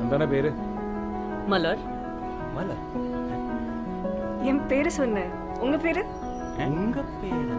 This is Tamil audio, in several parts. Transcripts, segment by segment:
എന്താ പേര് மலர் மலர் என் பேரு சொன்னேன் உங்க பேரு உங்க பேரு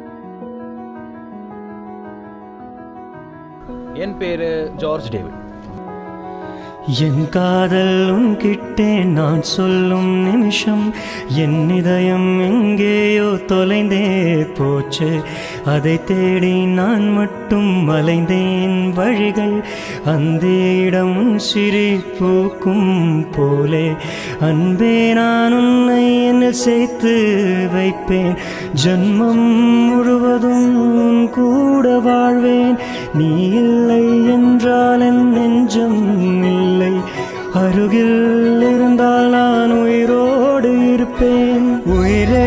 என் பேரு ஜார்ஜ் டேவிட் என் காதல் உன்கிட்டே நான் சொல்லும் நிமிஷம் என் இதயம் எங்கேயோ தொலைந்தே போச்சு அதை தேடி நான் மட்டும் அலைந்தேன் வழிகள் அந்த இடம் உன் சிரி பூக்கும் போலே அன்பே நான் உன்னை என்னில் சேர்த்து வைப்பேன் ஜன்மம் முழுவதும் உன் கூட வாழ்வேன் நீ இல்லை என்றால் என் நெஞ்சம் இல்லை அருகில் இருந்தால் நான் உயிரோடு இருப்பேன் உயிரே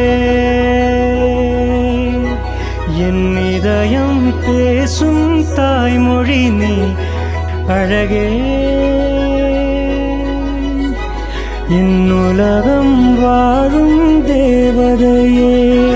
என் இதயம் பேசும் தாய்மொழி நீ அழகே என் உலகம் வாழும் தேவதையே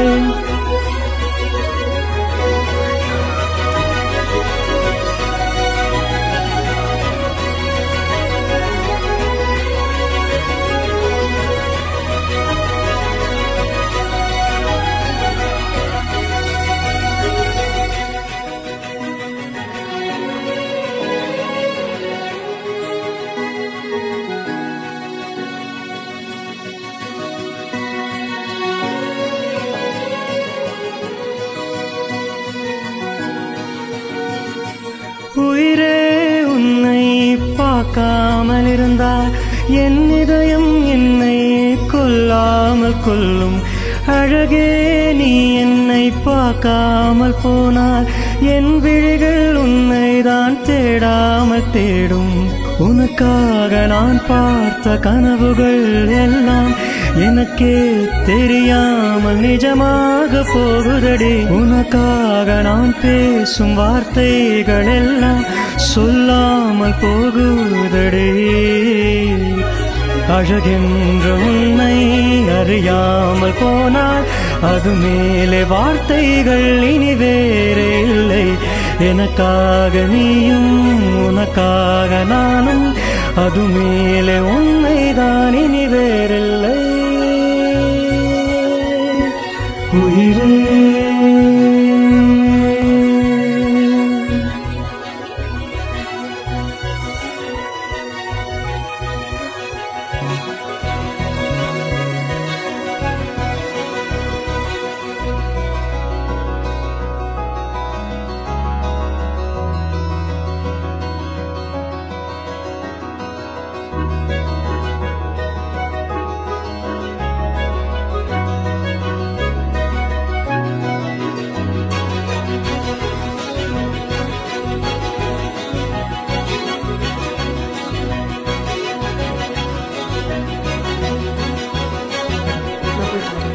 உயிரே உன்னை பார்க்காமல் இருந்தால் என் இதயம் என்னை கொல்லாமல் கொல்லும் அழகே நீ என்னை பார்க்காமல் போனால் என் விழிகள் உன்னை தான் தேடாமல் தேடும் உனக்காக நான் பார்த்த கனவுகள் எல்லாம் எனக்கே தெரியாமல் நிஜமாக போகுதடி உனக்காக நான் பேசும் வார்த்தைகள் எல்லாம் சொல்லாமல் போகுதடி அழகென்ற உன்னை அறியாமல் போனால் அது மேலே வார்த்தைகள் இனி வேறே இல்லை எனக்காக நீயும் உனக்காக நானும் அது மேலே உண்மைதான் இனி வேறில்லை உயிரே நான் போயிட்டு வரேன்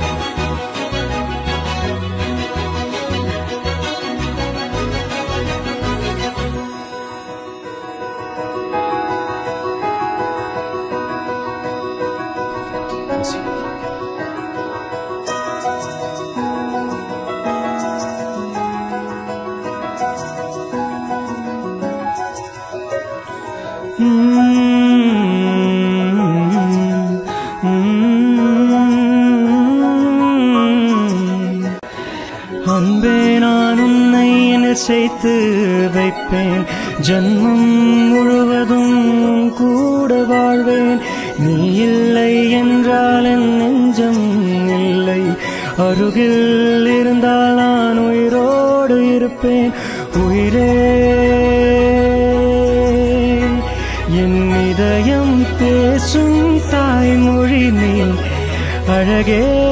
அன்பே நான் உன்னை என சேர்த்து வைப்பேன் ஜன்மம் முழுவதும் உன் கூட வாழ்வேன் நீ இல்லை என்றால் என் நெஞ்சம் இல்லை அருகில் இருந்தால் நான் உயிரோடு இருப்பேன் உயிரே என் இதயம் பேசும் தாய்மொழி நீ அழகே